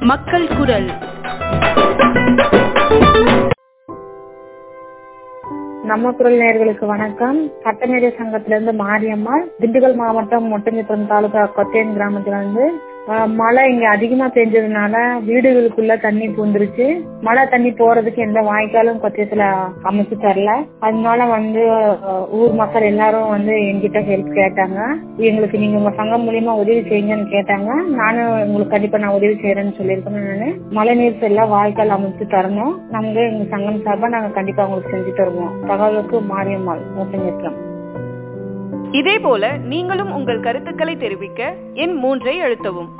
மக்கள் குரல் நம்ம குரல் நேயர்களுக்கு வணக்கம் சட்டமேதை சங்கத்திலிருந்து மாரியம்மாள் திண்டுக்கல் மாவட்டம் ஒட்டஞ்சத்திரம் தாலுகா கொத்தையன் கிராமத்துல இருந்து ஆஹ், மழை இங்க அதிகமா பெஞ்சதுனால வீடுகளுக்குள்ள தண்ணி பூந்துருச்சு மழை தண்ணி போறதுக்கு எந்த வாய்க்காலும் கொத்தியத்துல அமைச்சு தரல அதனால வந்து ஆஹ், ஊர் மக்கள் எல்லாரும் வந்து என்கிட்ட ஹெல்ப் கேட்டாங்க எங்களுக்கு நீங்க உங்க சங்கம் மூலியமா உதவி செய்யுங்கன்னு கேட்டாங்க நானும் உங்களுக்கு கண்டிப்பா நான் உதவி செய்யறேன்னு சொல்லியிருக்கேன் நானு மழை நீர் செல்ல வாய்க்கால் அமைச்சு தரணும் நாங்க எங்க சங்கம் சார்பா நாங்க கண்டிப்பா உங்களுக்கு செஞ்சு தருவோம் தகவலுக்கு மாரியம்மாள் ஒட்டஞ்சத்திரம் இதேபோல நீங்களும் உங்கள் கருத்துக்களை தெரிவிக்க எண் மூன்றை அழுத்தவும்